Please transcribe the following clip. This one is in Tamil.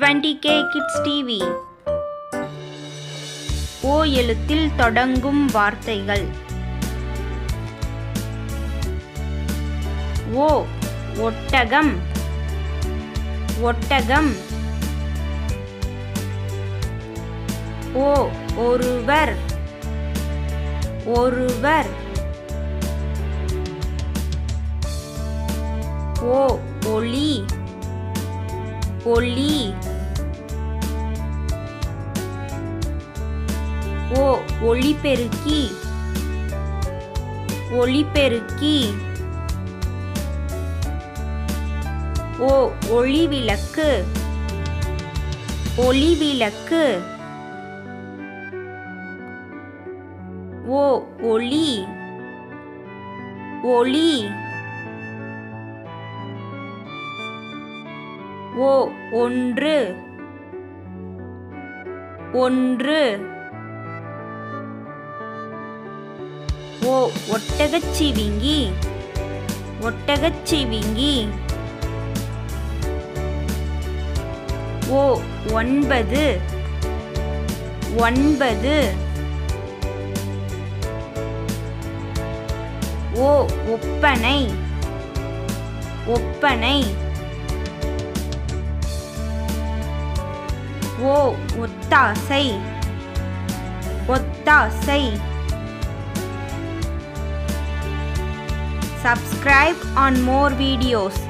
20k கிட்ஸ் டிவி ஓ எழுத்தில் தொடங்கும் வார்த்தைகள் ஓ ஒட்டகம் ஒட்டகம் ஓ ஒருவர் ஒருவர் ஓ ஒளி ஒளி ஓ ஒளிபெருக்கி ஒளிபெருக்கி ஓ ஒளிவிளக்கு ஒளிவிளக்கு ஓ ஒளி ஒளி ஓ ஒன்று ஒன்று ஓ ஒட்டகச்சிவிங்கி ஒட்டகச்சிவிங்கி ஓ ஒன்பது ஒன்பது ஓ ஒப்பனை ஒப்பனை ஓ ஒத்தாசை ஒத்தாசை subscribe on more videos